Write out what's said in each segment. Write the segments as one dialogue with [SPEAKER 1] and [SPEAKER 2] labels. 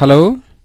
[SPEAKER 1] Hello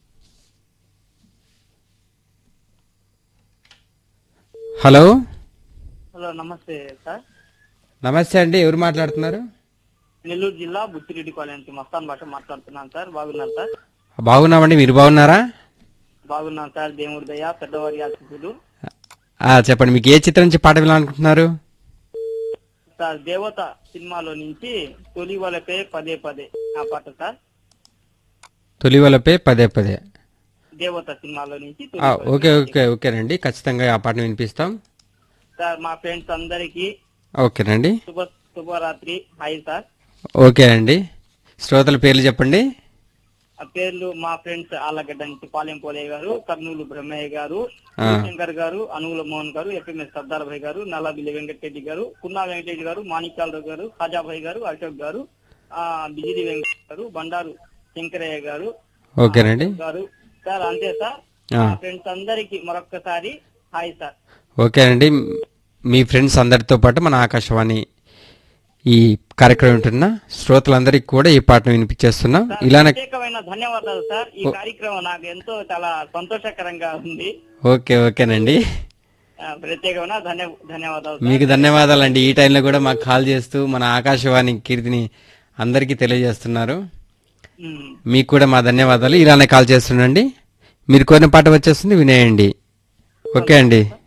[SPEAKER 1] hello
[SPEAKER 2] hello నమస్తే sir
[SPEAKER 1] నమస్తే అండి ఎవరు మాట్లాడుతున్నారు
[SPEAKER 2] నెల్లూరు జిల్లా బుచ్చిరెడ్డి కాలనీ నుంచి మస్తాన్ భాష మాట్లాడుతున్నాను సార్ బాగున్నాను సార్
[SPEAKER 1] బాగున్నామండి మీరు బాగున్నారా
[SPEAKER 2] బాగున్నాను సార్ దేవుడి దయ పెద్దవారి ఆశీస్సులు
[SPEAKER 1] ఆ, చెప్పండి మీకు ఏ చిత్రం నుంచి పాట వినాలనుకుంటున్నారు
[SPEAKER 2] సార్ దేవత సినిమాలో నుంచి తొలి వలపే పదే పదే ఆ పాట సార్
[SPEAKER 1] తొలివలపై పదే పదే
[SPEAKER 2] దేవత సినిమాలో నుంచి తొలి
[SPEAKER 1] ఆ,
[SPEAKER 2] వలపే.
[SPEAKER 1] ఓకే ఓకే ఓకేనండి ఖచ్చితంగా ఆ పాటను వినిపిస్తాం
[SPEAKER 2] సార్ మా ఫ్రెండ్స్ అందరికి
[SPEAKER 1] ఓకేనండి
[SPEAKER 2] శుభ శుభరాత్రి హాయ్ సార్
[SPEAKER 1] ఓకే అండి శ్రోతల పేర్లు చెప్పండి
[SPEAKER 2] ఆ పేర్లు మా ఫ్రెండ్స్ ఆలగడ్డ నుంచి పాలెం పోలయ్య గారు కర్నూలు బ్రహ్మయ్య గారు
[SPEAKER 1] ఆ.
[SPEAKER 2] శంకర్ గారు అనుగుల మోహన్ గారు ఎఫ్ఎంఎస్ సర్దార్ భాయ్ గారు నల్లబిల్లి వెంకటరెడ్డి గారు కున్నా వెంకటరెడ్డి గారు మాణిక్యాలరావు గారు ఖాజాభాయ్ గారు అశోక్ గారు ఆ బిజిలి వెంకట గారు బండారు శంకరయ్య గారు
[SPEAKER 1] ఓకేనండి
[SPEAKER 2] గారు సార్ అంతే సార్
[SPEAKER 1] ఆ.
[SPEAKER 2] మా ఫ్రెండ్స్ అందరికి మరొక్కసారి హాయ్ సార్
[SPEAKER 1] ఓకేనండి మీ ఫ్రెండ్స్ అందరితో పాటు మన ఆకాశవాణి ఈ కార్యక్రమం ఉంటున్న శ్రోతలందరికీ కూడా ఈ పాటను వినిపించేస్తున్నాం
[SPEAKER 2] సార్,
[SPEAKER 1] ఇలానే
[SPEAKER 2] ప్రత్యేకమైన ధన్యవాదాలు సార్ ఈ కార్యక్రమం నాకు ఎంతో చాలా సంతోషకరంగా ఉంది
[SPEAKER 1] ఓకే ఓకేనండి
[SPEAKER 2] ఆ, ప్రత్యేకమైన ధన్య ధన్యవాదాలు సార్.
[SPEAKER 1] మీకు ధన్యవాదాలండి ఈ టైంలో కూడా మాకు కాల్ చేస్తూ మన ఆకాశవాణి కీర్తిని అందరికీ తెలియజేస్తున్నారు
[SPEAKER 2] ఉమ్.
[SPEAKER 1] మీకు కూడా మా ధన్యవాదాలు ఇలానే కాల్ చేస్తుండండి మీరు కోరిన పాట వచ్చేస్తుంది వినేయండి ఓకే అండి